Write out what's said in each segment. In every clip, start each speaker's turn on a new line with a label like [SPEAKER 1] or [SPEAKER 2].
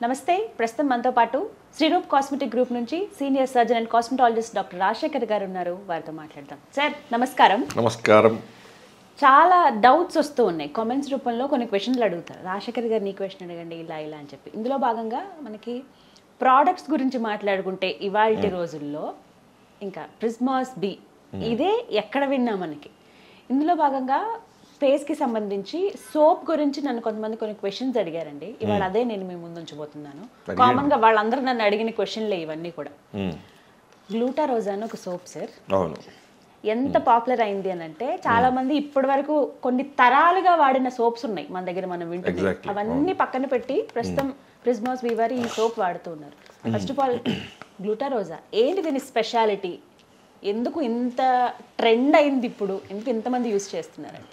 [SPEAKER 1] నమస్తే ప్రస్తుతం మనతో పాటు శ్రీరూప్ కాస్మెటిక్ గ్రూప్ నుంచి senior surgeon and cosmetologist doctor Rajasekhar గారు ఉన్నారు వారితో మాట్లాడదాం సార్ నమస్కారం
[SPEAKER 2] నమస్కారం
[SPEAKER 1] చాలా డౌట్స్ వస్తూ ఉన్నాయి కామెంట్స్ రూపంలో కొన్ని క్వశ్చన్లు అడుగుతారు రాజశేఖర్ గారు నీ క్వశ్చన్ అడగండి ఇలా ఇలా అని చెప్పి ఇందులో భాగంగా మనకి ప్రోడక్ట్స్ గురించి మాట్లాడుకుంటే ఇవాళ రోజుల్లో ఇంకా ప్రిస్మాస్ బి ఇదే ఎక్కడ విన్నా మనకి ఇందులో భాగంగా ఫేస్ కి సంబంధించి సోప్ గురించి నన్ను కొంతమంది కొన్ని క్వశ్చన్స్ అడిగారండి ఇవాళ అదే నేను మీ ముందు ఉంచబోతున్నాను కామన్ గా వాళ్ళందరూ నన్ను అడిగిన క్వశ్చన్లే ఇవన్నీ కూడా
[SPEAKER 2] మ్మ్.
[SPEAKER 1] గ్లూటా రోజా అని ఒక సోప్ సార్
[SPEAKER 2] అవును
[SPEAKER 1] ఎంత పాపులర్ అయింది అని అంటే చాలా మంది ఇప్పటి వరకు కొన్ని తరాలుగా వాడిన సోప్స్ ఉన్నాయి మన దగ్గర మనం వింటుంది
[SPEAKER 2] Exactly.
[SPEAKER 1] అవన్నీ పక్కన పెట్టి ప్రస్తుతం ప్రిస్మాస్ వీవర్ ఈ సోప్ వాడుతూ ఉన్నారు ఫస్ట్ ఆఫ్ ఆల్ గ్లూటారోజా ఏంటి దీని స్పెషాలిటీ ఎందుకు ఇంత ట్రెండ్ అయింది ఇప్పుడు ఎందుకు ఇంతమంది యూస్ చేస్తున్నారండి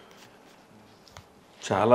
[SPEAKER 2] చాలా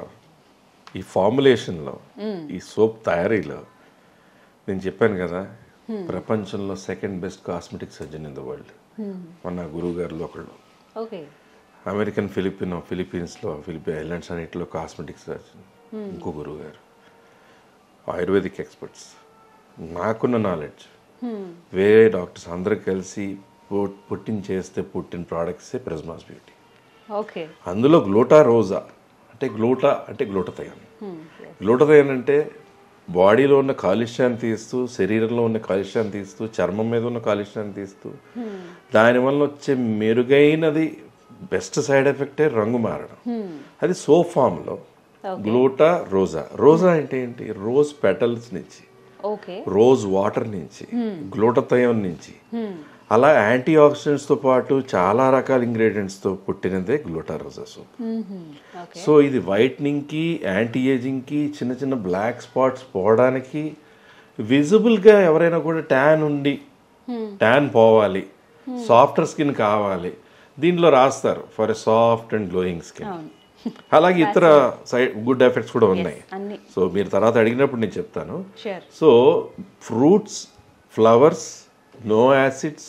[SPEAKER 2] ఈ ఫార్ములేషన్లో ఈ సోప్ తయారీలో నేను చెప్పాను కదా ప్రపంచంలో second best cosmetic surgeon in the world మన గురువు గారిలో ఒకళ్ళు
[SPEAKER 1] ఓకే
[SPEAKER 2] అమెరికన్ ఫిలిపినో ఫిలిపీన్స్లో ఫిలిపి ఐలాండ్స్ అన్నింటిలో కాస్మెటిక్ సర్జన్ ఇంకో గురువు గారు ఆయుర్వేదిక్ ఎక్స్పర్ట్స్ నాకున్న నాలెడ్జ్ వేరే డాక్టర్స్ అందరూ కలిసి పుట్- పుట్టిన చేస్తే పుట్టిన ప్రోడక్ట్సే ప్రెస్మాస్ బ్యూటీ
[SPEAKER 1] ఓకే
[SPEAKER 2] అందులో గ్లూటా రోజా అంటే గ్లూటా అంటే గ్లూటథయాన్ గ్లూటథయాన్ అంటే బాడీలో ఉన్న కాలుష్యాన్ని తీస్తూ శరీరంలో ఉన్న కాలుష్యాన్ని తీస్తూ చర్మం మీద ఉన్న కాలుష్యాన్ని తీస్తూ దానివల్ల వచ్చే మెరుగైనది బెస్ట్ సైడ్ ఎఫెక్టే రంగు మారడం అది సో ఫామ్లో గ్లూటా రోజా రోజా అంటే ఏంటి రోజ్ పెటల్స్ నుంచి
[SPEAKER 1] ఓకే
[SPEAKER 2] రోజ్ వాటర్ నుంచి గ్లూటథయోన్ నుంచి అలా యాంటీ ఆక్సిడెంట్స్ తో పాటు చాలా రకాల ఇంగ్రీడియంట్స్ తో పుట్టినదే గ్లూటారోజా సూప్
[SPEAKER 1] ఓకే
[SPEAKER 2] సో ఇది వైట్నింగ్ కి యాంటీ ఏజింగ్ కి చిన్న చిన్న బ్లాక్ స్పాట్స్ పోవడానికి విజిబుల్ గా ఎవరైనా కూడా ట్యాన్ ఉండి ట్యాన్ పోవాలి సాఫ్టర్ స్కిన్ కావాలి దీనిలో రాస్తారు for a soft and glowing skin
[SPEAKER 1] అవును
[SPEAKER 2] అలాగే ఇతర సైడ్ గుడ్ ఎఫెక్ట్స్ కూడా ఉన్నాయి
[SPEAKER 1] అన్ని
[SPEAKER 2] సో మీరు తర్వాత అడిగినప్పుడు నేను చెప్తాను
[SPEAKER 1] sure
[SPEAKER 2] so fruits flowers no acids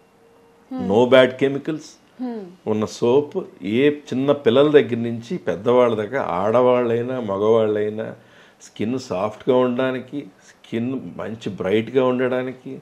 [SPEAKER 2] no bad chemicals ఉన్న సోప్ ఏ చిన్న పిల్లల దగ్గర నుంచి పెద్దవాళ్ళ దగ్గర ఆడవాళ్ళైనా మగవాళ్ళైనా స్కిన్ సాఫ్ట్గా ఉండడానికి స్కిన్ మంచి బ్రైట్గా ఉండడానికి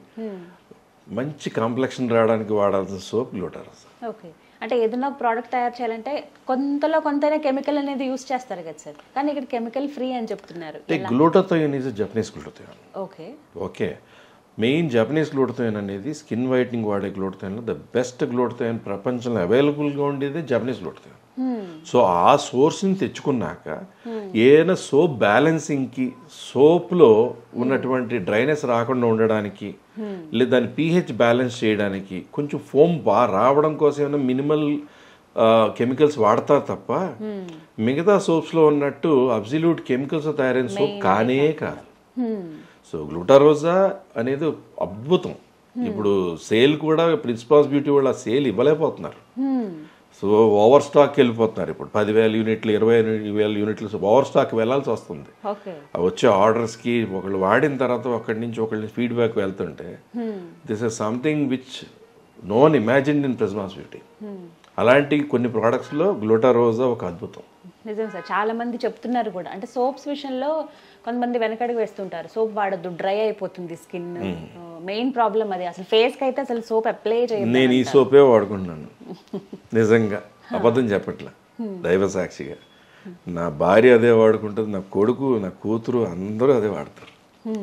[SPEAKER 2] మంచి కాంప్లెక్షన్ రావడానికి వాడాల్సిన సోప్ గ్లూటారస్
[SPEAKER 1] ఓకే అంటే ఏదైనా ఒక ప్రోడక్ట్ తయారు చేయాలంటే కొంతలో కొంతైనా కెమికల్ అనేది యూస్ చేస్తారు కదా సార్ కానీ ఇక్కడ కెమికల్ ఫ్రీ అని చెప్తున్నారు
[SPEAKER 2] అంటే glutathione is Japanese glutathione
[SPEAKER 1] okay
[SPEAKER 2] okay main Japanese glutathione అనేది స్కిన్ వైట్నింగ్ వాడే గ్లూటోథయోన్లో ద బెస్ట్ గ్లూటోథయోన్ ప్రపంచంలో అవైలబుల్గా ఉండేది జపనీస్ గ్లూటోథయోన్ సో ఆ సోర్స్ని తెచ్చుకున్నాక ఏదైనా సోప్ బ్యాలెన్సింగ్కి సోప్లో ఉన్నటువంటి డ్రైనెస్ రాకుండా ఉండడానికి లేదా దాని పీహెచ్ బ్యాలెన్స్ చేయడానికి కొంచెం ఫోమ్ బాగా రావడం కోసం ఏమైనా మినిమల్ కెమికల్స్ వాడతారు తప్ప మిగతా సోప్స్లో ఉన్నట్టు అబ్సల్యూట్ కెమికల్స్ తయారైన సోప్ కానే కాదు సో గ్లూటారోజా అనేది అద్భుతం ఇప్పుడు సేల్ కూడా ప్రిన్సిపాల్స్ బ్యూటీ వాళ్ళు ఆ సేల్ ఇవ్వలేకపోతున్నారు సో ఓవర్ స్టాక్ వెళ్ళిపోతున్నారు ఇప్పుడు పదివేల యూనిట్లు ఇరవై వేల యూనిట్లు ఓవర్ స్టాక్ వెళ్ళాల్సి వస్తుంది
[SPEAKER 1] ఓకే
[SPEAKER 2] ఆ వచ్చే ఆర్డర్స్కి ఒకళ్ళు వాడిన తర్వాత ఒకటి నుంచి ఒకళ్ళ ఫీడ్బ్యాక్ వెళ్తుంటే this is something which no one imagine in Prismas Beauty అలాంటి కొన్ని ప్రోడక్ట్స్లో గ్లూటారోజా ఒక అద్భుతం
[SPEAKER 1] నిజం సార్ చాలా మంది చెప్తున్నారు కూడా అంటే సోప్స్ విషయంలో కొంతమంది వెనకడుగు వేస్తుంటారు సోప్ వాడద్దు డ్రై అయిపోతుంది స్కిన్ మెయిన్ ప్రాబ్లం అది అసలు ఫేస్ కి అయితే అసలు సోప్ అప్లై చేయదు
[SPEAKER 2] నేను ఈ సోపే వాడుకుంటున్నాను నిజంగా అబద్ధం చెప్పట్లా దైవ సాక్షిగా నా భార్య అదే వాడుకుంటుంది నా కొడుకు నా కూతురు అందరూ అదే వాడతారు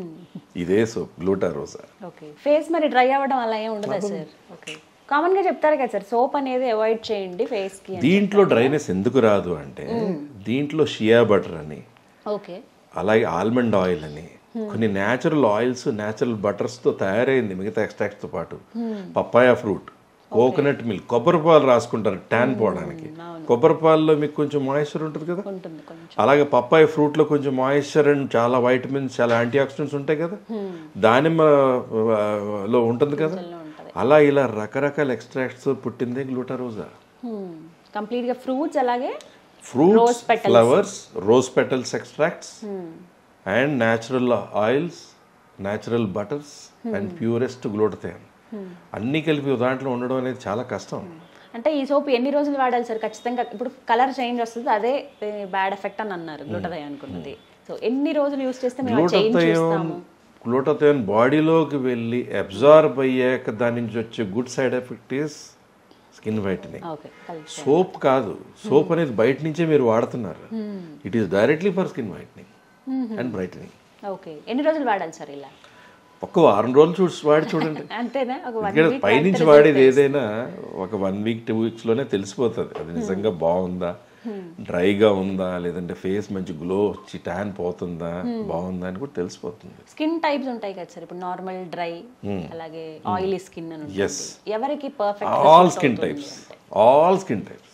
[SPEAKER 2] ఇదే soap Gluta Roja
[SPEAKER 1] okay face మరి డ్రై అవ్వడం అలా ఏం ఉండదా సార్ ఓకే కామన్ గా చెప్తారు కదా సార్ సోప్ అనేది అవాయిడ్ చేయండి ఫేస్ కి అని.
[SPEAKER 2] దీంట్లో డ్రైనెస్ ఎందుకు రాదు అంటే దీంట్లో షియా బటర్ అని
[SPEAKER 1] ఓకే
[SPEAKER 2] అలాగే ఆల్మండ్ ఆయిల్ అని కొన్ని న్యాచురల్ ఆయిల్స్ న్యాచురల్ బటర్స్తో తయారైంది మిగతా extracts తో పాటు పప్పాయ ఫ్రూట్ కోకోనట్ మిల్క్ కొబ్బరి పాలు రాసుకుంటారు ట్యాన్ పోవడానికి కొబ్బరి పాలలో మీకు కొంచెం మాయిశ్చర్ ఉంటుంది కదా
[SPEAKER 1] ఉంటుంది కొంచెం
[SPEAKER 2] అలాగే పప్పాయ ఫ్రూట్లో కొంచెం మాయిశ్చర్ అండ్ చాలా వైటమిన్స్ చాలా యాంటీ ఆక్సిడెంట్స్ ఉంటాయి కదా దానిమ్మ ఆ, లో ఉంటుంది కదా అలా ఇలా రకరకాల ఎక్స్ట్రాక్ట్స్ పుట్టిందే గ్లూటారోజా
[SPEAKER 1] కంప్లీట్ గా ఫ్రూట్స్ అలాగే
[SPEAKER 2] fruits flowers rose petals extracts and natural oils natural butters and purest glutathione అన్నీ కలిపి దాంట్లో ఉండడం అనేది చాలా కష్టం
[SPEAKER 1] అంటే ఈ సోప్ ఎన్ని రోజులు వాడాలి సార్ ఖచ్చితంగా ఇప్పుడు కలర్ చేంజ్ వస్తుంది అదే బ్యాడ్ ఎఫెక్ట్ అని అన్నారు గ్లూటదయ అనుకున్నది సో ఎన్ని రోజులు యూస్ చేస్తే మేము చేంజ్
[SPEAKER 2] గ్లూటథయోన్
[SPEAKER 1] చూస్తాము
[SPEAKER 2] గ్లూటథయోన్ బాడీలోకి వెళ్ళి అబ్జార్బ్ అయ్యాక దాని నుంచి వచ్చే good side effect is skin whitening
[SPEAKER 1] okay కలిసి
[SPEAKER 2] సోప్ కాదు సోప్ అనేది బయట నుంచే మీరు వాడుతున్నారు it is directly for skin whitening and brightening
[SPEAKER 1] okay ఎన్ని రోజులు వాడాలి సార్ ఇలా
[SPEAKER 2] ఒక్క వారం రోజులు చూసి వాడి చూడండి
[SPEAKER 1] అంతేనా ఒక వన్
[SPEAKER 2] ఇక్కడ పైనుంచి వాడేది ఏదైనా ఒక వన్ వీక్ టూ వీక్స్ లోనే తెలిసిపోతుంది అది నిజంగా బాగుందా డ్రైగా ఉందా లేదంటే ఫేస్ మంచి గ్లో వచ్చి ట్యాన్ పోతుందా బాగుందా అని కూడా తెలిసిపోతుంది
[SPEAKER 1] స్కిన్ టైప్స్ ఉంటాయి కదా సార్ ఇప్పుడు నార్మల్ డ్రై అలాగే ఆయిలీ స్కిన్ అని ఉంటుంది.
[SPEAKER 2] Yes.
[SPEAKER 1] ఎవరికి perfect
[SPEAKER 2] all skin types all skin types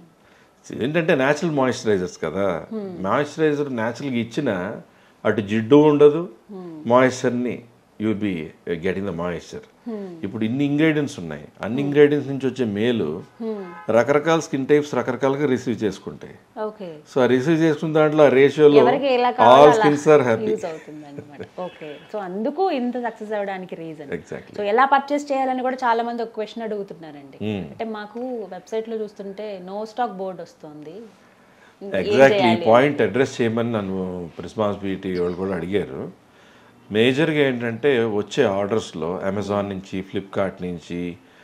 [SPEAKER 2] ఏంటంటే న్యాచురల్ మాయిశ్చరైజర్స్ కదా మాయిశ్చరైజర్ న్యాచురల్గా ఇచ్చిన అటు జిడ్డు ఉండదు మాయిశ్చర్ని you be getting the moisture ఇప్పుడు ఇన్ని ఇంగ్రీడియంట్స్ ఉన్నాయి అన్ని ఇంగ్రీడియంట్స్ నుంచి వచ్చే మేలు రకరకాల స్కిన్ టైప్స్ రకరకాలుగా రిసీవ్ చేసుకుంటాయి
[SPEAKER 1] ఓకే
[SPEAKER 2] సో ఆ రిసీవ్ చేసుకున్న దాంట్లో ఆ రేషియోలో
[SPEAKER 1] ఎవరికి ఎలా
[SPEAKER 2] ఆల్
[SPEAKER 1] కావాలో
[SPEAKER 2] స్కిన్స్ ఆర్ హ్యాపీ
[SPEAKER 1] యూజ్ అవుతుంది అనమాట ఓకే సో అందుకు ఇంత సక్సెస్ అవ్వడానికి రీజన్
[SPEAKER 2] ఎగ్జాక్ట్లీ
[SPEAKER 1] సో ఎలా పర్చేస్ చేయాలని కూడా చాలా మంది ఒక క్వశ్చన్ అడుగుతున్నారండి అంటే మాకు వెబ్సైట్ లో చూస్తుంటే నో స్టాక్ బోర్డ్ వస్తుంది ఏం
[SPEAKER 2] ఎగ్జాక్ట్లీ ఈ
[SPEAKER 1] చేయాలి?
[SPEAKER 2] పాయింట్ అడ్రస్ చేయమని నన్ను రెస్పాన్సిబిలిటీ వాళ్ళు కూడా అడిగారు మేజర్గా ఏంటంటే వచ్చే ఆర్డర్స్లో అమెజాన్ నుంచి ఫ్లిప్కార్ట్ నుంచి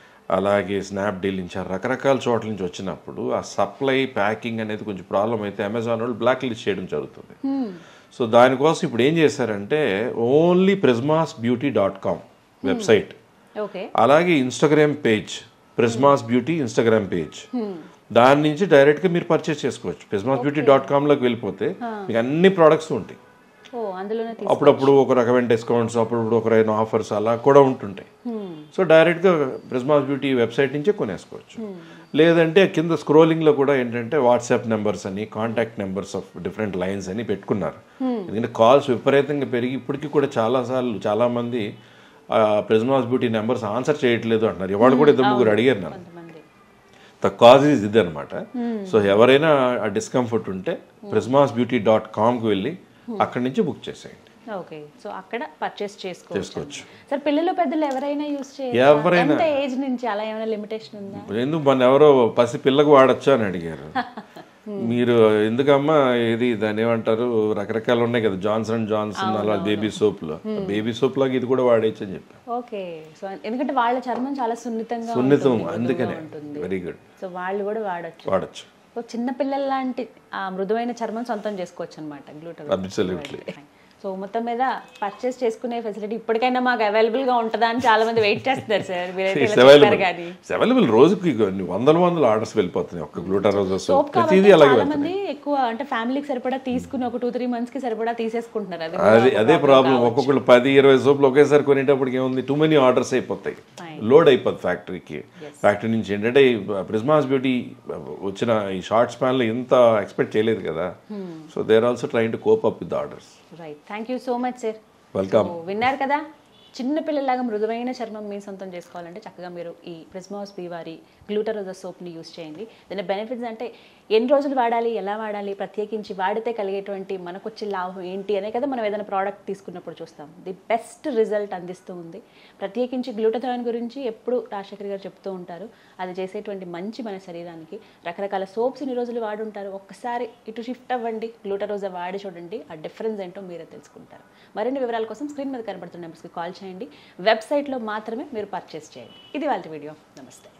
[SPEAKER 2] అలాగే స్నాప్డీల్ నుంచి ఆ రకరకాల చోట్ల నుంచి వచ్చినప్పుడు ఆ సప్లై ప్యాకింగ్ అనేది కొంచెం ప్రాబ్లం అయితే అమెజాన్ వాళ్ళు బ్లాక్ లిస్ట్ చేయడం జరుగుతుంది సో దానికోసం ఇప్పుడు ఏం చేశారంటే only Prismas Beauty dot com website
[SPEAKER 1] okay
[SPEAKER 2] అలాగే Instagram page Prismas Beauty Instagram page దాని నుంచి డైరెక్ట్గా మీరు పర్చేస్ చేసుకోవచ్చు ప్రిస్మాస్ బ్యూటీ డాట్ కామ్లోకి వెళ్ళిపోతే మీకు అన్ని ప్రోడక్ట్స్ ఉంటాయి
[SPEAKER 1] ఓ అందులోనే తీసు
[SPEAKER 2] అప్పుడప్పుడు ఒక రకమైన డిస్కౌంట్స్ అప్పుడప్పుడు ఒక రకమైన ఆఫర్స్ అలా కూడా ఉంటుంటాయి సో డైరెక్ట్గా ప్రిస్మాస్ బ్యూటీ వెబ్సైట్ నుంచే కొనేసుకోవచ్చు లేదంటే కింద స్క్రోలింగ్లో కూడా ఏంటంటే వాట్సాప్ నెంబర్స్ అని contact numbers of different lines అని పెట్టుకున్నారు ఎందుకంటే కాల్స్ విపరీతంగా పెరిగి ఇప్పటికీ కూడా చాలాసార్లు చాలామంది ప్రిస్మాస్ బ్యూటీ నెంబర్స్ ఆన్సర్ చేయట్లేదు అంటున్నారు ఇవాళ కూడా ఇద్దరు ముగ్గురు అడిగారు నన్ను
[SPEAKER 1] కొంతమంది
[SPEAKER 2] ద కాజ్ ఈజ్ ఇది అనమాట సో ఎవరైనా ఆ డిస్కంఫర్ట్ ఉంటే ప్రిస్మాస్ బ్యూటీ డాట్ కామ్కి వెళ్ళి అక్కడి నుంచి బుక్ చేసేయండి
[SPEAKER 1] ఓకే సో అక్కడ పర్చేస్ చేసుకోవచ్చు
[SPEAKER 2] చేసుకోవచ్చు.
[SPEAKER 1] సార్ పిల్లలు పెద్దలు ఎవరైనా యూస్ చేయొచ్చు
[SPEAKER 2] ఎవరైనా.
[SPEAKER 1] ఎంత ఏజ్ నుంచి అలా ఏమైనా లిమిటేషన్ ఉందా
[SPEAKER 2] ఎందుకు మన ఎవరో పసి పిల్లకు వాడచ్చా అని అడిగారు మీరు ఎందుకమ్మా ఇది దాని ఏమంటారు రకరకాలు ఉన్నాయి కదా జాన్సన్ అండ్ జాన్సన్ అలా బేబీ సోప్లో బేబీ సోప్ లాగా ఇది కూడా వాడేయచ్చు అని చెప్పాను
[SPEAKER 1] ఓకే సో ఎందుకంటే వాళ్ళ చర్మం చాలా సున్నితంగా
[SPEAKER 2] సున్నితం
[SPEAKER 1] ఉంటుంది,
[SPEAKER 2] అందుకనే
[SPEAKER 1] మృదువుగా ఉంటుంది
[SPEAKER 2] వెరీ గుడ్
[SPEAKER 1] సో వాళ్ళు కూడా వాడచ్చు
[SPEAKER 2] వాడచ్చు
[SPEAKER 1] సో చిన్న పిల్లల లాంటి ఆ మృదువైన చర్మం సొంతం చేసుకోవచ్చు అనమాట గ్లూటన్
[SPEAKER 2] అబ్సల్యూట్లీ
[SPEAKER 1] సో మొత్తం మీద పర్చేస్ చేసుకునే ఫెసిలిటీ ఇప్పటికైనా మాకు అవైలబుల్ గా ఉంటుందా అని చాలా మంది వెయిట్ చేస్తున్నారు సార్ మీరైతే ఇలా చెప్పారు
[SPEAKER 2] అవైలబుల్
[SPEAKER 1] కానీ
[SPEAKER 2] అవైలబుల్ రోజుకి కొన్ని వందల వందల ఆర్డర్స్ వెళ్ళిపోతున్నాయి ఒక్క గ్లూటర్ రోజు
[SPEAKER 1] సోప్ కాబట్టి
[SPEAKER 2] ప్రతిదీ అలాగే
[SPEAKER 1] చాలా
[SPEAKER 2] వెళ్తుంది
[SPEAKER 1] మంది ఎక్కువ అంటే ఫ్యామిలీకి సరిపడా తీసుకుని ఒక టూ త్రీ మంత్స్ కి సరిపడా తీసేసుకుంటున్నారు అది
[SPEAKER 2] అది అదే ప్రాబ్లం ఒక్కొక్కరు పది ఇరవై సోపులు ఒకేసారి కొనేటప్పటికి ఏముంది టూ మెనీ ఆర్డర్స్ అయిపోతాయి లోడ్ అయిపోద్ది ఫ్యాక్టరీకి ఫ్యాక్టరీ నుంచి ఏంటంటే ప్రిస్మాస్ బ్యూటీ వచ్చిన ఈ షార్ట్ స్పాన్లో ఇంత ఎక్స్పెక్ట్ చేయలేదు కదా so they are also train to cope up with orders
[SPEAKER 1] right thank you so much sir
[SPEAKER 2] welcome
[SPEAKER 1] విన్నారు కదా చిన్న పిల్లలాగా మృదువైన చర్మం మీ సొంతం చేసుకోవాలంటే చక్కగా మీరు ఈ ప్రిస్మాస్ బీ వారి గ్లూటరోజా సోప్ని యూస్ చేయండి దాని బెనిఫిట్స్ అంటే ఎన్ని రోజులు వాడాలి ఎలా వాడాలి ప్రత్యేకించి వాడితే కలిగేటువంటి మనకు వచ్చే లాభం ఏంటి అనే కదా మనం ఏదైనా ప్రోడక్ట్ తీసుకున్నప్పుడు చూస్తాం ది బెస్ట్ రిజల్ట్ అందిస్తూ ఉంది ప్రత్యేకించి గ్లూటథాన్ గురించి ఎప్పుడు రాజశేఖర్ గారు చెప్తూ ఉంటారు అది చేసేటువంటి మంచి మన శరీరానికి రకరకాల సోప్స్ ఇన్ని రోజులు వాడుంటారు ఒక్కసారి ఇటు షిఫ్ట్ అవ్వండి గ్లూటరోజా వాడి చూడండి ఆ డిఫరెన్స్ ఏంటో మీరే తెలుసుకుంటారు మరిన్ని వివరాల కోసం స్క్రీన్ మీద కనబడుతున్న నెంబర్స్కి కాల్ చేయండి వెబ్సైట్లో మాత్రమే మీరు పర్చేస్ చేయండి ఇది వాళ్ళ వీడియో నమస్తే